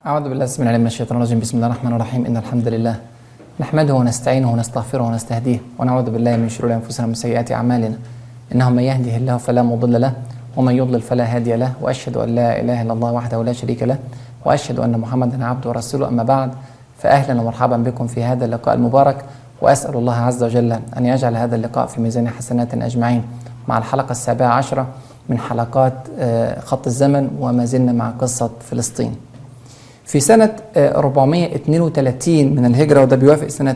أعوذ بالله السميع العليم من الشيطان الرجيم بسم الله الرحمن الرحيم إن الحمد لله نحمده ونستعينه ونستغفره ونستهديه ونعوذ بالله من شرور أنفسنا ومن سيئات أعمالنا إنه من يهده الله فلا مضل له ومن يضلل فلا هادي له وأشهد أن لا إله إلا الله وحده لا شريك له وأشهد أن محمدا عبده ورسوله أما بعد فأهلا ومرحبا بكم في هذا اللقاء المبارك وأسأل الله عز وجل أن يجعل هذا اللقاء في ميزان حسناتنا أجمعين مع الحلقة السابعة عشرة من حلقات آه، خط الزمن وما زلنا مع قصة فلسطين في سنة آه، 432 من الهجرة وده بيوافق سنة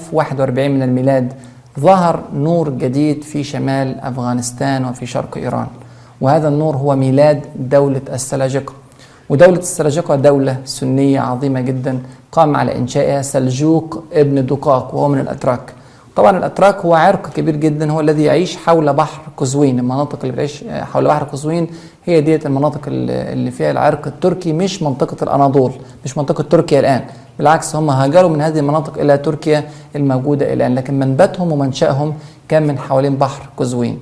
1041 من الميلاد ظهر نور جديد في شمال أفغانستان وفي شرق إيران وهذا النور هو ميلاد دولة السلاجقة ودولة السلاجقة دولة سنية عظيمة جدا قام على إنشائها سلجوق ابن دقاق وهو من الأتراك طبعا الاتراك هو عرق كبير جدا هو الذي يعيش حول بحر قزوين المناطق اللي بتعيش حول بحر قزوين هي ديت المناطق اللي اللي فيها العرق التركي مش منطقه الاناضول مش منطقه تركيا الان بالعكس هم هاجروا من هذه المناطق الى تركيا الموجوده الان لكن منبتهم ومنشاهم كان من حوالين بحر قزوين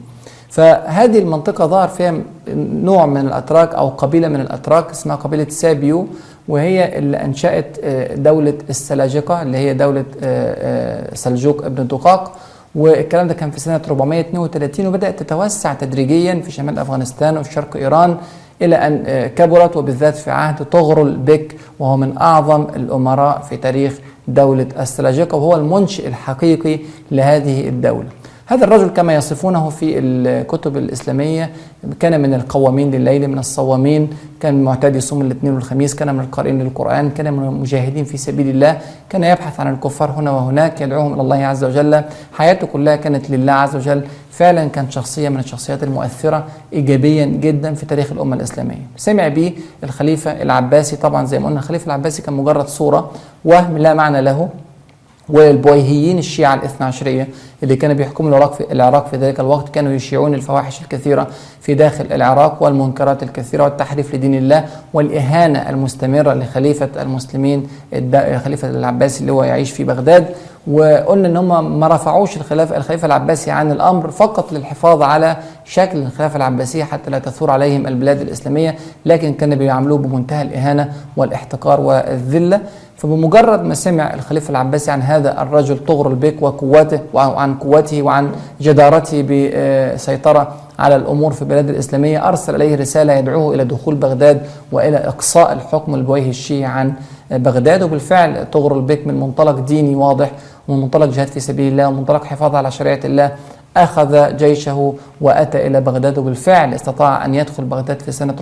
فهذه المنطقة ظهر فيها نوع من الأتراك أو قبيلة من الأتراك اسمها قبيلة سابيو وهي اللي أنشأت آه، دولة السلاجقة اللي هي دولة آه، آه، سلجوق ابن دقاق والكلام ده كان في سنة 432 وبدأت تتوسع تدريجيا في شمال أفغانستان وفي شرق إيران إلى أن آه، كبرت وبالذات في عهد طغرل بك وهو من أعظم الأمراء في تاريخ دولة السلاجقة وهو المنشئ الحقيقي لهذه الدولة هذا الرجل كما يصفونه في الكتب الإسلامية كان من القوامين لليل من الصوامين كان معتاد يصوم الاثنين والخميس كان من القارئين للقرآن كان من المجاهدين في سبيل الله كان يبحث عن الكفار هنا وهناك يدعوهم إلى الله عز وجل حياته كلها كانت لله عز وجل فعلا كان شخصية من الشخصيات المؤثرة إيجابيا جدا في تاريخ الأمة الإسلامية سمع به الخليفة العباسي طبعا زي ما قلنا الخليفة العباسي كان مجرد صورة وهم لا معنى له والبويهيين الشيعة الاثنى عشرية اللي كانوا بيحكموا العراق في العراق في ذلك الوقت كانوا يشيعون الفواحش الكثيرة في داخل العراق والمنكرات الكثيرة والتحريف لدين الله والإهانة المستمرة لخليفة المسلمين الد- خليفة العباسي اللي هو يعيش في بغداد وقلنا ان هم ما رفعوش الخلافه الخليفه العباسي عن الامر فقط للحفاظ على شكل الخلافه العباسيه حتى لا تثور عليهم البلاد الاسلاميه لكن كانوا بيعاملوه بمنتهى الاهانه والاحتقار والذله فبمجرد ما سمع الخليفه العباسي عن هذا الرجل طغر البيك وقوته وعن قوته وعن جدارته بسيطره على الامور في البلاد الاسلاميه ارسل اليه رساله يدعوه الى دخول بغداد والى اقصاء الحكم البويهي الشيعي عن بغداد وبالفعل طغر البيك من منطلق ديني واضح ومن منطلق جهاد في سبيل الله ومن منطلق حفاظ على شريعه الله أخذ جيشه وأتى إلى بغداد وبالفعل استطاع أن يدخل بغداد في سنة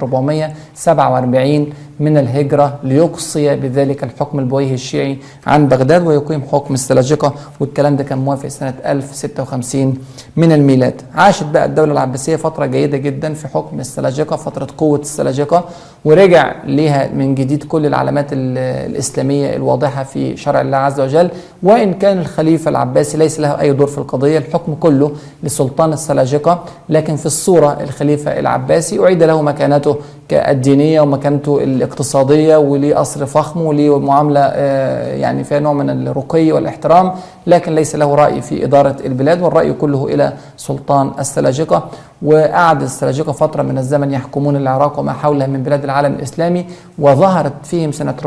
447 من الهجرة ليقصي بذلك الحكم البويهي الشيعي عن بغداد ويقيم حكم السلاجقة والكلام ده كان موافق سنة 1056 من الميلاد عاشت بقى الدولة العباسية فترة جيدة جدا في حكم السلاجقة فترة قوة السلاجقة ورجع لها من جديد كل العلامات ال- الإسلامية الواضحة في شرع الله عز وجل وإن كان الخليفة العباسي ليس له أي دور في القضية الحكم كله لسلطان السلاجقة لكن في الصورة الخليفة العباسي أعيد له مكانته الدينية ومكانته الاقتصادية وليه قصر فخم وليه معاملة آه، يعني فيها نوع من الرقي والاحترام لكن ليس له رأي في إدارة البلاد والرأي كله إلى سلطان السلاجقة وقعد السلاجقة فترة من الزمن يحكمون العراق وما حولها من بلاد العالم الإسلامي وظهرت فيهم سنة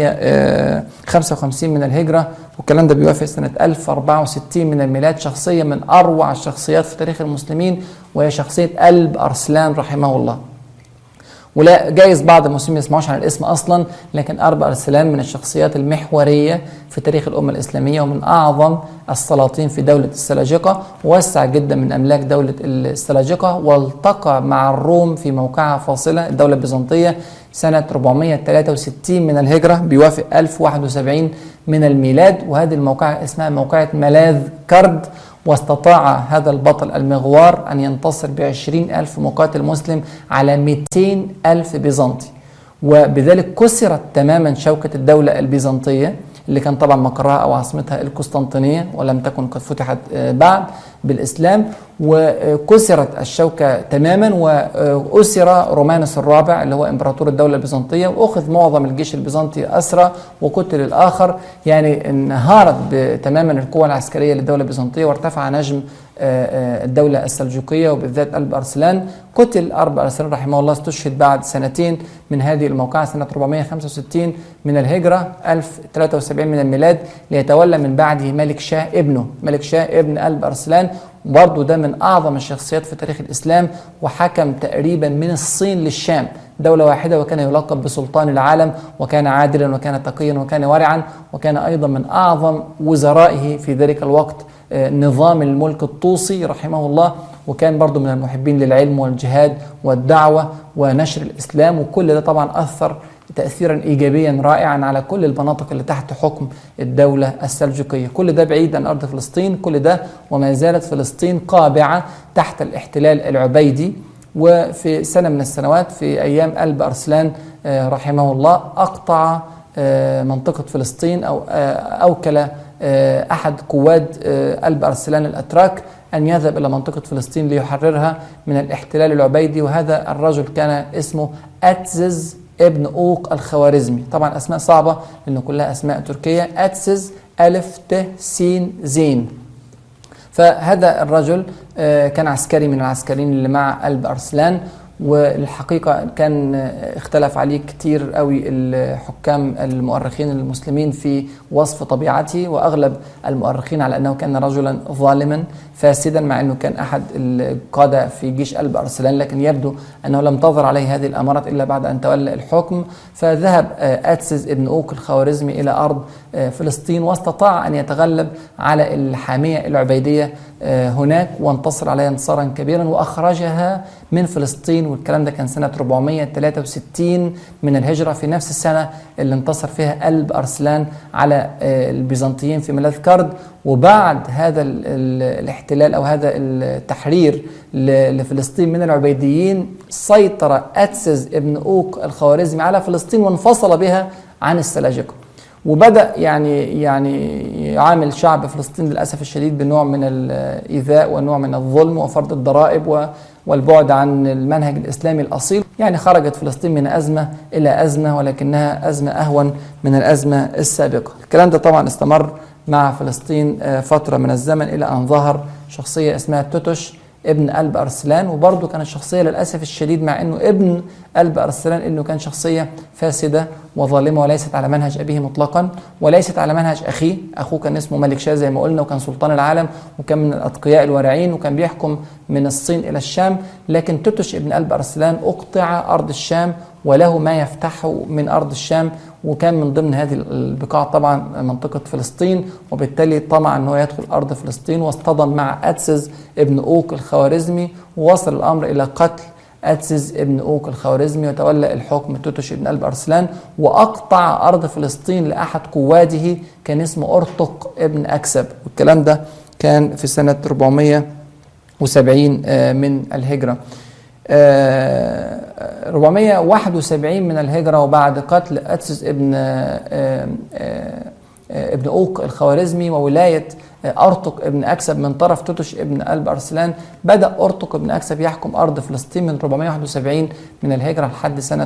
455 من الهجرة والكلام ده بيوافق سنة 1064 من الميلاد شخصية من أروع الشخصيات في تاريخ المسلمين وهي شخصية قلب أرسلان رحمه الله ولا جايز بعض المسلمين ما يسمعوش عن الاسم اصلا لكن اربع ارسلان من الشخصيات المحوريه في تاريخ الامه الاسلاميه ومن اعظم السلاطين في دوله السلاجقه ووسع جدا من املاك دوله السلاجقه والتقى مع الروم في موقعها فاصله الدوله البيزنطيه سنه 463 من الهجره بيوافق 1071 من الميلاد وهذه الموقعه اسمها موقعه ملاذ كرد واستطاع هذا البطل المغوار أن ينتصر بعشرين ألف مقاتل مسلم على 200 ألف بيزنطي وبذلك كسرت تماما شوكة الدولة البيزنطية اللي كان طبعا مقرها أو عاصمتها القسطنطينية ولم تكن قد فتحت آه، بعد بالإسلام وكسرت الشوكة تماما وأسر رومانوس الرابع اللي هو إمبراطور الدولة البيزنطية وأخذ معظم الجيش البيزنطي أسرى وقتل الآخر يعني انهارت تماما القوة العسكرية للدولة البيزنطية وارتفع نجم الدولة السلجوقية وبالذات ألب أرسلان قتل أرب أرسلان رحمه الله استشهد بعد سنتين من هذه الموقعة سنة 465 من الهجرة 1073 من الميلاد ليتولى من بعده ملك شاه ابنه ملك شاه ابن ألب أرسلان برضه ده من أعظم الشخصيات في تاريخ الإسلام وحكم تقريبا من الصين للشام دولة واحدة وكان يلقب بسلطان العالم وكان عادلا وكان تقيا وكان ورعا وكان أيضا من أعظم وزرائه في ذلك الوقت نظام الملك الطوسي رحمه الله وكان برضو من المحبين للعلم والجهاد والدعوة ونشر الإسلام وكل ده طبعا أثر تأثيرا إيجابيا رائعا على كل المناطق اللي تحت حكم الدولة السلجوقية كل ده بعيد عن أرض فلسطين كل ده وما زالت فلسطين قابعة تحت الاحتلال العبيدي وفي سنة من السنوات في أيام ألب أرسلان رحمه الله أقطع منطقة فلسطين أو أوكل أحد قواد ألب أرسلان الأتراك أن يذهب إلى منطقة فلسطين ليحررها من الاحتلال العبيدي وهذا الرجل كان اسمه أتزز ابن أوق الخوارزمي طبعا أسماء صعبة لأنه كلها أسماء تركية أتسز ألف ت سين زين فهذا الرجل كان عسكري من العسكريين اللي مع ألب أرسلان والحقيقة كان اختلف عليه كتير قوي الحكام المؤرخين المسلمين في وصف طبيعته وأغلب المؤرخين على أنه كان رجلا ظالما فاسدا مع أنه كان أحد القادة في جيش ألب أرسلان لكن يبدو أنه لم تظهر عليه هذه الأمارات إلا بعد أن تولى الحكم فذهب أتسز ابن أوك الخوارزمي إلى أرض فلسطين واستطاع أن يتغلب على الحامية العبيدية هناك وانتصر عليها انتصارا كبيرا واخرجها من فلسطين والكلام ده كان سنه 463 من الهجره في نفس السنه اللي انتصر فيها قلب ارسلان على البيزنطيين في ملاذ كرد وبعد هذا الاحتلال او هذا التحرير لفلسطين من العبيديين سيطر اتسز ابن اوك الخوارزمي على فلسطين وانفصل بها عن السلاجقه وبدا يعني يعني يعامل شعب فلسطين للاسف الشديد بنوع من الايذاء ونوع من الظلم وفرض الضرائب والبعد عن المنهج الاسلامي الاصيل يعني خرجت فلسطين من ازمه الى ازمه ولكنها ازمه اهون من الازمه السابقه الكلام ده طبعا استمر مع فلسطين فتره من الزمن الى ان ظهر شخصيه اسمها توتش ابن قلب أرسلان وبرضه كانت شخصية للأسف الشديد مع أنه ابن قلب أرسلان أنه كان شخصية فاسدة وظالمة وليست على منهج أبيه مطلقا وليست على منهج أخيه أخوه كان اسمه ملك شاه زي ما قلنا وكان سلطان العالم وكان من الأتقياء الورعين وكان بيحكم من الصين إلى الشام لكن توتش ابن قلب أرسلان أقطع أرض الشام وله ما يفتحه من أرض الشام وكان من ضمن هذه البقاع طبعا منطقة فلسطين وبالتالي طمع أنه يدخل أرض فلسطين واصطدم مع أتسز ابن أوك الخوارزمي ووصل الأمر إلى قتل أتسز ابن أوك الخوارزمي وتولى الحكم توتش ابن قلب أرسلان وأقطع أرض فلسطين لأحد قواده كان اسمه أرطق ابن أكسب والكلام ده كان في سنة 470 من الهجرة 471 من الهجرة وبعد قتل أتسس ابن ابن أوق الخوارزمي وولاية أرطق ابن أكسب من طرف توتش ابن قلب أرسلان بدأ أرطق ابن أكسب يحكم أرض فلسطين من 471 من الهجرة لحد سنة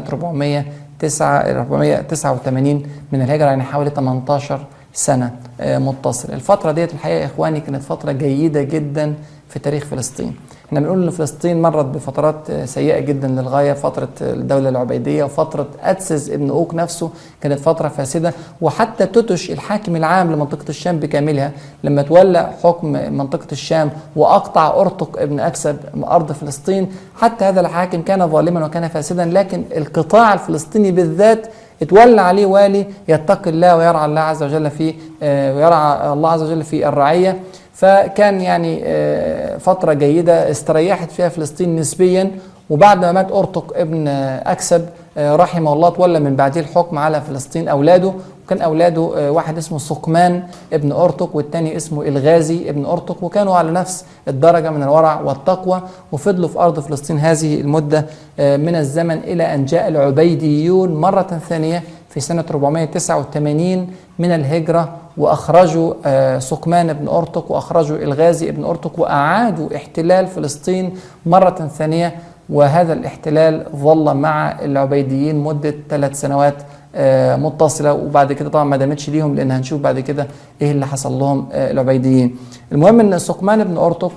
489 من الهجرة يعني حوالي 18 سنة متصل الفترة ديت الحقيقة يا إخواني كانت فترة جيدة جدا في تاريخ فلسطين احنا بنقول ان فلسطين مرت بفترات سيئه جدا للغايه فتره الدوله العبيديه وفتره اتسز ابن اوك نفسه كانت فتره فاسده وحتى توتش الحاكم العام لمنطقه الشام بكاملها لما تولى حكم منطقه الشام واقطع ارطق ابن اكسب ارض فلسطين حتى هذا الحاكم كان ظالما وكان فاسدا لكن القطاع الفلسطيني بالذات اتولى عليه والي يتقي الله ويرعى الله عز وجل في ويرعى الله عز وجل في الرعيه فكان يعني فترة جيدة استريحت فيها فلسطين نسبيا وبعد ما مات أرطق ابن أكسب رحمه الله تولى من بعده الحكم على فلسطين أولاده وكان أولاده واحد اسمه سقمان ابن أرطق والتاني اسمه الغازي ابن أرطق وكانوا على نفس الدرجة من الورع والتقوى وفضلوا في أرض فلسطين هذه المدة من الزمن إلى أن جاء العبيديون مرة ثانية في سنة 489 من الهجرة وأخرجوا آه، سقمان بن أرطق وأخرجوا الغازي بن أرطق وأعادوا احتلال فلسطين مرة ثانية وهذا الاحتلال ظل مع العبيديين مدة ثلاث سنوات آه، متصلة وبعد كده طبعا ما دامتش ليهم لأن هنشوف بعد كده إيه اللي حصل لهم آه، العبيديين المهم أن سقمان بن أرطق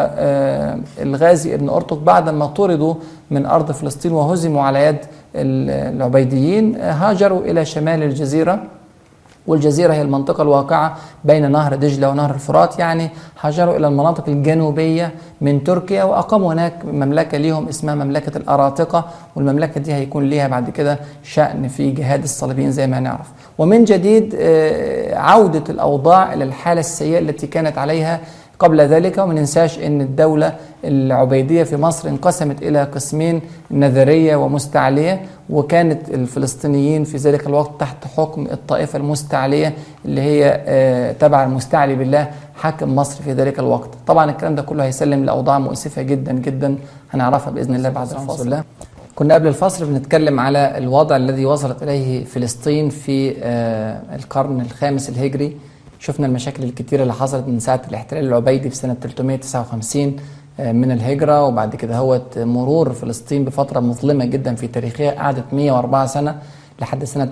والغازي بن أرطق بعد ما طردوا من أرض فلسطين وهزموا على يد العبيديين هاجروا إلى شمال الجزيرة والجزيرة هي المنطقة الواقعة بين نهر دجلة ونهر الفرات يعني هاجروا إلى المناطق الجنوبية من تركيا وأقاموا هناك مملكة ليهم اسمها مملكة الأراطقة والمملكة دي هيكون ليها بعد كده شأن في جهاد الصليبيين زي ما نعرف ومن جديد آه، عودة الأوضاع إلى الحالة السيئة التي كانت عليها قبل ذلك وما ننساش ان الدوله العبيديه في مصر انقسمت الى قسمين نذريه ومستعليه وكانت الفلسطينيين في ذلك الوقت تحت حكم الطائفه المستعليه اللي هي آه، تبع المستعلي بالله حاكم مصر في ذلك الوقت طبعا الكلام ده كله هيسلم لاوضاع مؤسفه جدا جدا هنعرفها باذن الله بعد الفاصل كنا قبل الفصل بنتكلم على الوضع الذي وصلت اليه فلسطين في آه، القرن الخامس الهجري شفنا المشاكل الكتيرة اللي حصلت من ساعة الاحتلال العبيدي في سنة 359 آه، من الهجرة وبعد كده هو مرور فلسطين بفترة مظلمة جدا في تاريخها قعدت 104 سنة لحد سنة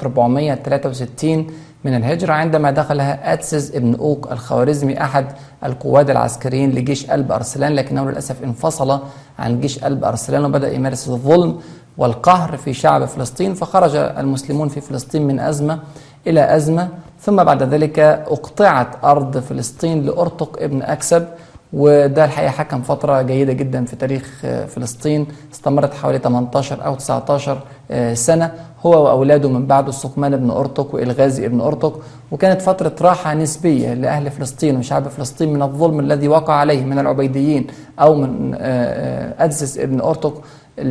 463 من الهجرة عندما دخلها أتسز ابن أوك الخوارزمي أحد القواد العسكريين لجيش قلب أرسلان لكنه للأسف انفصل عن جيش قلب أرسلان وبدأ يمارس الظلم والقهر في شعب فلسطين فخرج المسلمون في فلسطين من أزمة إلى أزمة ثم بعد ذلك أقطعت أرض فلسطين لأرطق ابن أكسب وده الحقيقة حكم فترة جيدة جدا في تاريخ فلسطين استمرت حوالي 18 أو 19 سنة هو وأولاده من بعده السقمان بن أرطق وإلغازي ابن أرطق وكانت فترة راحة نسبية لأهل فلسطين وشعب فلسطين من الظلم الذي وقع عليه من العبيديين أو من أدزز ابن أرطق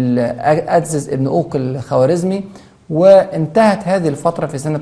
أدزز ابن أوق الخوارزمي وانتهت هذه الفترة في سنة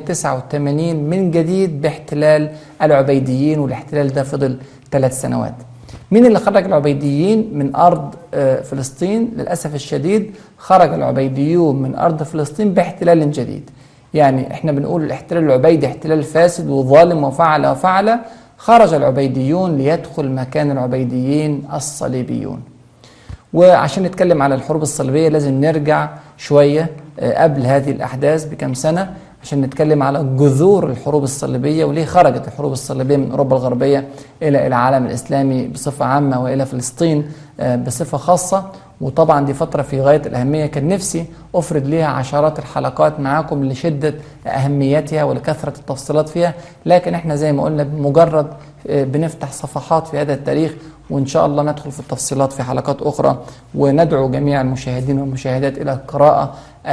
489 من جديد باحتلال العبيديين والاحتلال ده فضل ثلاث سنوات مين اللي خرج العبيديين من أرض آه، فلسطين للأسف الشديد خرج العبيديون من أرض فلسطين باحتلال جديد يعني احنا بنقول الاحتلال العبيدي احتلال فاسد وظالم وفعل وفعل خرج العبيديون ليدخل مكان العبيديين الصليبيون وعشان نتكلم على الحروب الصليبية لازم نرجع شوية آه، قبل هذه الأحداث بكم سنة عشان نتكلم على جذور الحروب الصليبية وليه خرجت الحروب الصليبية من أوروبا الغربية إلى العالم الإسلامي بصفة عامة وإلى فلسطين آه، بصفة خاصة وطبعا دي فترة في غاية الأهمية كان نفسي أفرد ليها عشرات الحلقات معاكم لشدة أهميتها ولكثرة التفصيلات فيها لكن احنا زي ما قلنا مجرد آه، بنفتح صفحات في هذا التاريخ وإن شاء الله ندخل في التفصيلات في حلقات أخرى وندعو جميع المشاهدين والمشاهدات إلى القراءة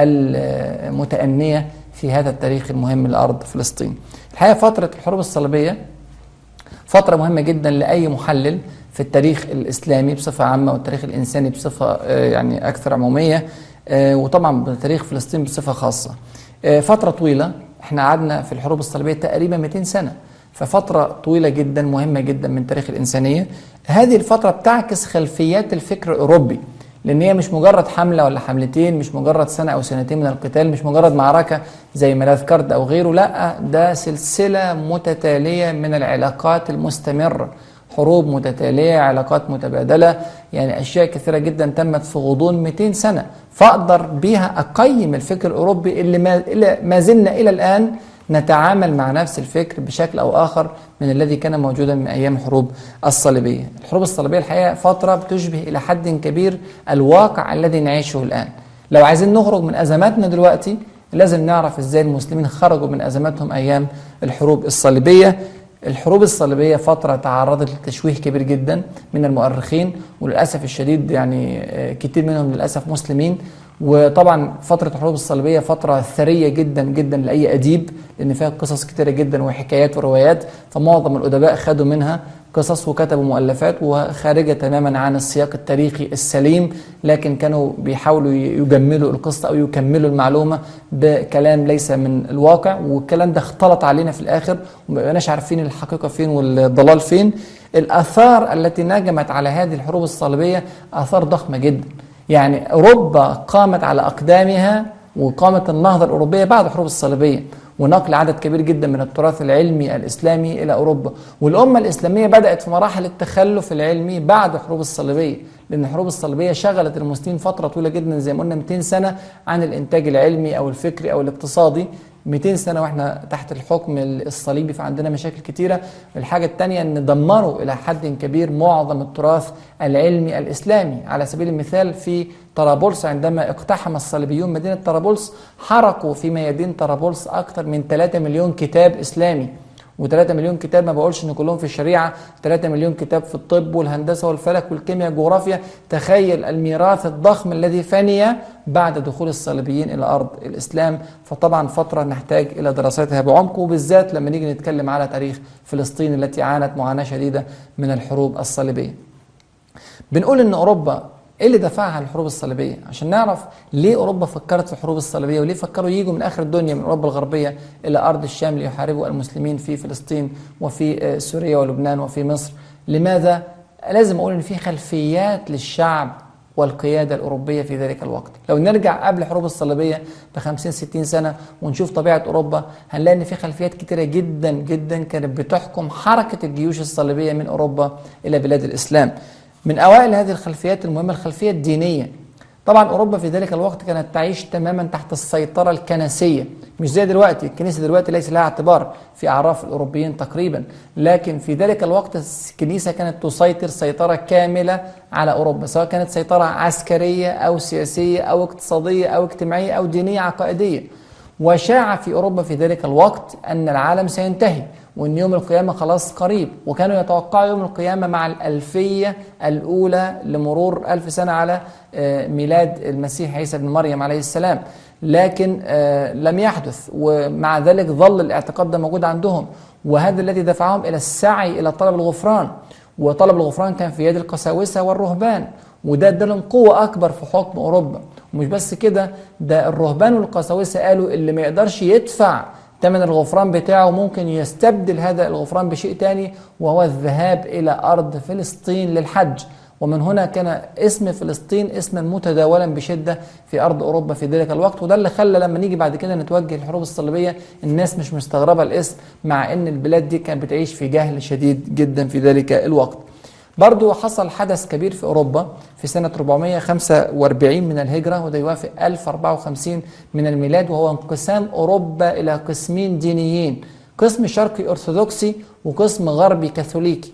المتأنية في هذا التاريخ المهم لأرض فلسطين الحقيقة فترة الحروب الصليبية فترة مهمة جدا لأي محلل في التاريخ الإسلامي بصفة عامة والتاريخ الإنساني بصفة آه، يعني أكثر عمومية آه، وطبعا بتاريخ فلسطين بصفة خاصة آه، فترة طويلة احنا قعدنا في الحروب الصليبية تقريبا 200 سنة ففترة طويلة جدا مهمة جدا من تاريخ الإنسانية هذه الفترة بتعكس خلفيات الفكر الأوروبي لأن هي مش مجرد حملة ولا حملتين مش مجرد سنة أو سنتين من القتال مش مجرد معركة زي ملاذ كرد أو غيره لا ده سلسلة متتالية من العلاقات المستمرة حروب متتالية علاقات متبادلة يعني أشياء كثيرة جدا تمت في غضون 200 سنة فأقدر بها أقيم الفكر الأوروبي اللي ما, ما زلنا إلى الآن نتعامل مع نفس الفكر بشكل أو آخر من الذي كان موجودا من أيام الحروب الصليبية الحروب الصليبية الحقيقة فترة بتشبه إلى حد كبير الواقع الذي نعيشه الآن لو عايزين نخرج من أزماتنا دلوقتي لازم نعرف إزاي المسلمين خرجوا من أزماتهم أيام الحروب الصليبية الحروب الصليبية فترة تعرضت لتشويه كبير جدا من المؤرخين وللأسف الشديد يعني آه، كتير منهم للأسف مسلمين وطبعا فترة الحروب الصليبية فترة ثرية جدا جدا لأي أديب لأن فيها قصص كتيرة جدا وحكايات وروايات فمعظم الأدباء خدوا منها قصص وكتبوا مؤلفات وخارجة تماما عن السياق التاريخي السليم لكن كانوا بيحاولوا يجملوا القصة أو يكملوا المعلومة بكلام ليس من الواقع والكلام ده اختلط علينا في الآخر وما عارفين الحقيقة فين والضلال فين الآثار التي نجمت على هذه الحروب الصليبية آثار ضخمة جدا يعني أوروبا قامت على أقدامها وقامت النهضة الأوروبية بعد الحروب الصليبية ونقل عدد كبير جدا من التراث العلمي الإسلامي إلى أوروبا والأمة الإسلامية بدأت في مراحل التخلف العلمي بعد الحروب الصليبية لأن الحروب الصليبية شغلت المسلمين فترة طويلة جدا زي ما قلنا 200 سنة عن الإنتاج العلمي أو الفكري أو الاقتصادي 200 سنة واحنا تحت الحكم الصليبي فعندنا مشاكل كتيرة الحاجة الثانية ان دمروا الى حد كبير معظم التراث العلمي الاسلامي على سبيل المثال في طرابلس عندما اقتحم الصليبيون مدينة طرابلس حرقوا في ميادين طرابلس اكثر من 3 مليون كتاب اسلامي و3 مليون كتاب ما بقولش ان كلهم في الشريعه 3 مليون كتاب في الطب والهندسه والفلك والكيمياء والجغرافيا تخيل الميراث الضخم الذي فني بعد دخول الصليبيين الى ارض الاسلام فطبعا فتره نحتاج الى دراستها بعمق وبالذات لما نيجي نتكلم على تاريخ فلسطين التي عانت معاناه شديده من الحروب الصليبيه بنقول ان اوروبا ايه اللي دفعها الحروب الصليبيه عشان نعرف ليه اوروبا فكرت في الحروب الصليبيه وليه فكروا يجوا من اخر الدنيا من اوروبا الغربيه الى ارض الشام ليحاربوا المسلمين في فلسطين وفي سوريا ولبنان وفي مصر لماذا لازم اقول ان في خلفيات للشعب والقيادة الأوروبية في ذلك الوقت لو نرجع قبل الحروب الصليبية ب 50 60 سنة ونشوف طبيعة أوروبا هنلاقي إن في خلفيات كتيرة جدا جدا كانت بتحكم حركة الجيوش الصليبية من أوروبا إلى بلاد الإسلام من أوائل هذه الخلفيات المهمة الخلفية الدينية طبعا أوروبا في ذلك الوقت كانت تعيش تماما تحت السيطرة الكنسية مش زي دلوقتي الكنيسة دلوقتي ليس لها اعتبار في أعراف الأوروبيين تقريبا لكن في ذلك الوقت الكنيسة كانت تسيطر سيطرة كاملة على أوروبا سواء كانت سيطرة عسكرية أو سياسية أو اقتصادية أو اجتماعية أو دينية عقائدية وشاع في أوروبا في ذلك الوقت أن العالم سينتهي وان يوم القيامه خلاص قريب وكانوا يتوقعوا يوم القيامه مع الالفيه الاولى لمرور ألف سنه على ميلاد المسيح عيسى بن مريم عليه السلام لكن لم يحدث ومع ذلك ظل الاعتقاد ده موجود عندهم وهذا الذي دفعهم الى السعي الى طلب الغفران وطلب الغفران كان في يد القساوسه والرهبان وده ادالهم قوه اكبر في حكم اوروبا ومش بس كده ده الرهبان والقساوسه قالوا اللي ما يقدرش يدفع ثمن الغفران بتاعه ممكن يستبدل هذا الغفران بشيء تاني وهو الذهاب إلى أرض فلسطين للحج ومن هنا كان اسم فلسطين اسما متداولا بشدة في أرض أوروبا في ذلك الوقت وده اللي خلى لما نيجي بعد كده نتوجه الحروب الصليبية الناس مش مستغربة الاسم مع أن البلاد دي كانت بتعيش في جهل شديد جدا في ذلك الوقت برضو حصل حدث كبير في أوروبا في سنة 445 من الهجرة وده يوافق 1054 من الميلاد وهو انقسام أوروبا إلى قسمين دينيين قسم شرقي أرثوذكسي وقسم غربي كاثوليكي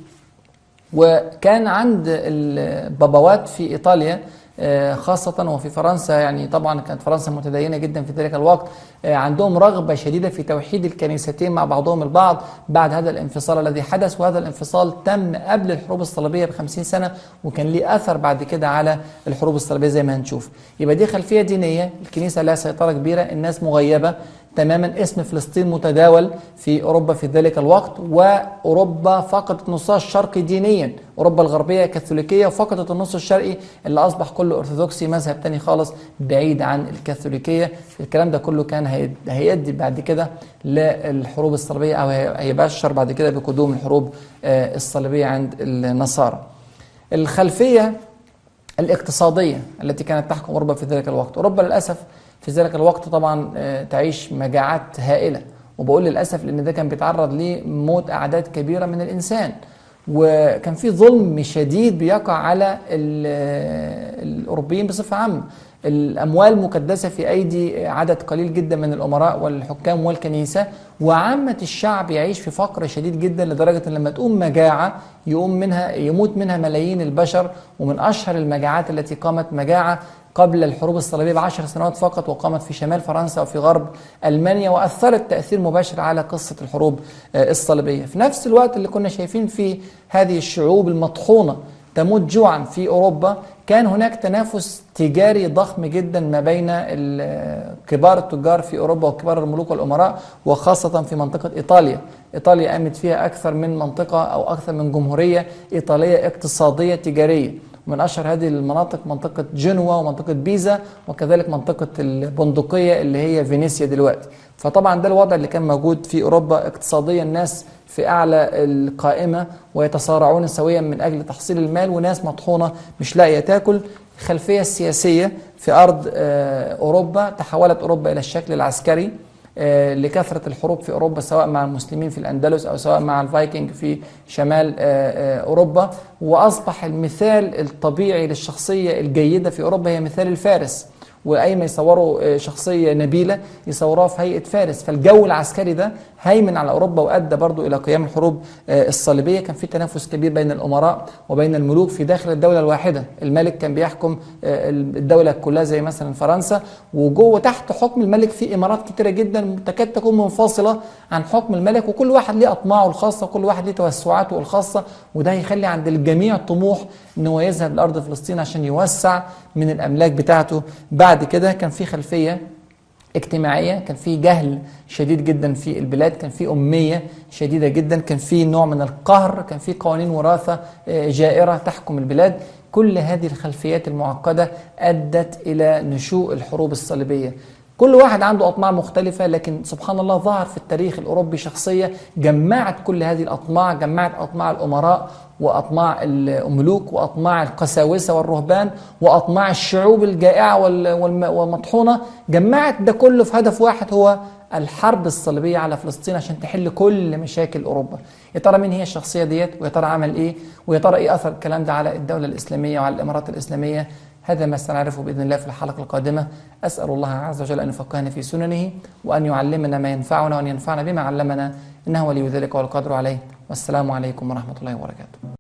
وكان عند البابوات في إيطاليا خاصة وفي فرنسا يعني طبعا كانت فرنسا متدينة جدا في ذلك الوقت عندهم رغبة شديدة في توحيد الكنيستين مع بعضهم البعض بعد هذا الانفصال الذي حدث وهذا الانفصال تم قبل الحروب الصليبية بخمسين سنة وكان ليه أثر بعد كده على الحروب الصليبية زي ما هنشوف يبقى دي خلفية دينية الكنيسة لها سيطرة كبيرة الناس مغيبة تماما اسم فلسطين متداول في اوروبا في ذلك الوقت واوروبا فقدت نصها الشرقي دينيا اوروبا الغربيه كاثوليكيه وفقدت النص الشرقي اللي اصبح كله ارثوذكسي مذهب تاني خالص بعيد عن الكاثوليكيه الكلام ده كله كان هيؤدي بعد كده للحروب الصليبيه او هيبشر بعد كده بقدوم الحروب الصليبيه عند النصارى الخلفيه الاقتصاديه التي كانت تحكم اوروبا في ذلك الوقت اوروبا للاسف في ذلك الوقت طبعا تعيش مجاعات هائله وبقول للاسف لان ده كان بيتعرض لموت اعداد كبيره من الانسان وكان في ظلم شديد بيقع على الاوروبيين بصفه عامه الاموال مكدسه في ايدي عدد قليل جدا من الامراء والحكام والكنيسه وعامه الشعب يعيش في فقر شديد جدا لدرجه ان لما تقوم مجاعه يقوم منها يموت منها ملايين البشر ومن اشهر المجاعات التي قامت مجاعه قبل الحروب الصليبية بعشر سنوات فقط وقامت في شمال فرنسا وفي غرب ألمانيا وأثرت تأثير مباشر على قصة الحروب الصليبية في نفس الوقت اللي كنا شايفين فيه هذه الشعوب المطحونة تموت جوعا في أوروبا كان هناك تنافس تجاري ضخم جدا ما بين كبار التجار في أوروبا وكبار الملوك والأمراء وخاصة في منطقة إيطاليا إيطاليا قامت فيها أكثر من منطقة أو أكثر من جمهورية إيطالية اقتصادية تجارية من أشهر هذه المناطق منطقة جنوة ومنطقة بيزا وكذلك منطقة البندقية اللي هي فينيسيا دلوقتي فطبعا ده الوضع اللي كان موجود في أوروبا اقتصاديا الناس في أعلى القائمة ويتصارعون سويا من أجل تحصيل المال وناس مطحونة مش لاقية تاكل الخلفية السياسية في أرض آه، أوروبا تحولت أوروبا إلى الشكل العسكري آه، لكثرة الحروب في أوروبا سواء مع المسلمين في الأندلس أو سواء مع الفايكنج في شمال آه، آه، أوروبا وأصبح المثال الطبيعي للشخصية الجيدة في أوروبا هي مثال الفارس واي ما يصوروا آه، شخصيه نبيله يصوروها في هيئه فارس فالجو العسكري ده هيمن على اوروبا وادى برضو الى قيام الحروب آه، الصليبيه كان في تنافس كبير بين الامراء وبين الملوك في داخل الدوله الواحده الملك كان بيحكم آه، الدوله كلها زي مثلا فرنسا وجوه تحت حكم الملك في امارات كتيره جدا تكاد تكون منفصله عن حكم الملك وكل واحد ليه اطماعه الخاصه وكل واحد ليه توسعاته الخاصه وده هيخلي عند الجميع طموح ان هو يذهب لارض فلسطين عشان يوسع من الاملاك بتاعته بعد كده كان في خلفيه اجتماعية كان في جهل شديد جدا في البلاد كان في أمية شديدة جدا كان في نوع من القهر كان في قوانين وراثة آه، جائرة تحكم البلاد كل هذه الخلفيات المعقدة أدت إلى نشوء الحروب الصليبية كل واحد عنده أطماع مختلفة لكن سبحان الله ظهر في التاريخ الأوروبي شخصية جمعت كل هذه الأطماع جمعت أطماع الأمراء وأطماع الملوك وأطماع القساوسة والرهبان وأطماع الشعوب الجائعة وال- والم- والمطحونة جمعت ده كله في هدف واحد هو الحرب الصليبية على فلسطين عشان تحل كل مشاكل أوروبا يا ترى مين هي الشخصية ديت ويا ترى عمل إيه ويا ترى إيه أثر الكلام ده على الدولة الإسلامية وعلى الإمارات الإسلامية هذا ما سنعرفه بإذن الله في الحلقة القادمة أسأل الله عز وجل أن يفقهنا في سننه وأن يعلمنا ما ينفعنا وأن ينفعنا بما علمنا إنه ولي ذلك والقدر عليه والسلام عليكم ورحمة الله وبركاته